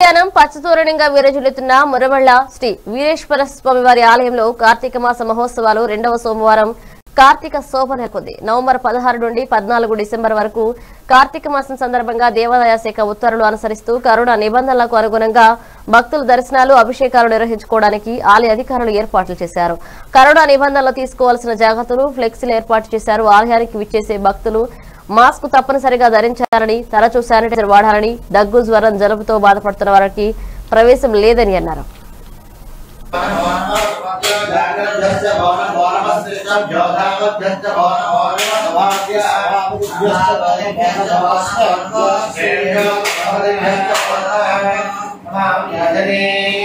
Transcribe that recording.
మధ్యాహ్నం పచ్చతోరణంగా విరజిల్లుతున్న మురవళ్ల శ్రీ వీరేశ్వర స్వామి వారి ఆలయంలో కార్తీక మాస మహోత్సవాలు రెండవ సోమవారం కార్తీక శోభ నెలకొంది నవంబర్ పదహారు నుండి పద్నాలుగు డిసెంబర్ వరకు కార్తీక మాసం సందర్భంగా దేవాదాయ శాఖ ఉత్తర్వులు అనుసరిస్తూ కరోనా నిబంధనలకు అనుగుణంగా భక్తుల దర్శనాలు అభిషేకాలు నిర్వహించుకోవడానికి ఆలయ అధికారులు ఏర్పాట్లు చేశారు కరోనా నిబంధనలు తీసుకోవాల్సిన జాగ్రత్తలు ఫ్లెక్సీలు ఏర్పాటు చేశారు ఆలయానికి విచ్చేసే భక్తులు మాస్క్ తప్పనిసరిగా ధరించాలని తరచూ శానిటైజర్ వాడాలని దగ్గు జ్వరం జలుబుతో బాధపడుతున్న వారికి ప్రవేశం లేదని అన్నారు జాగ్రత్త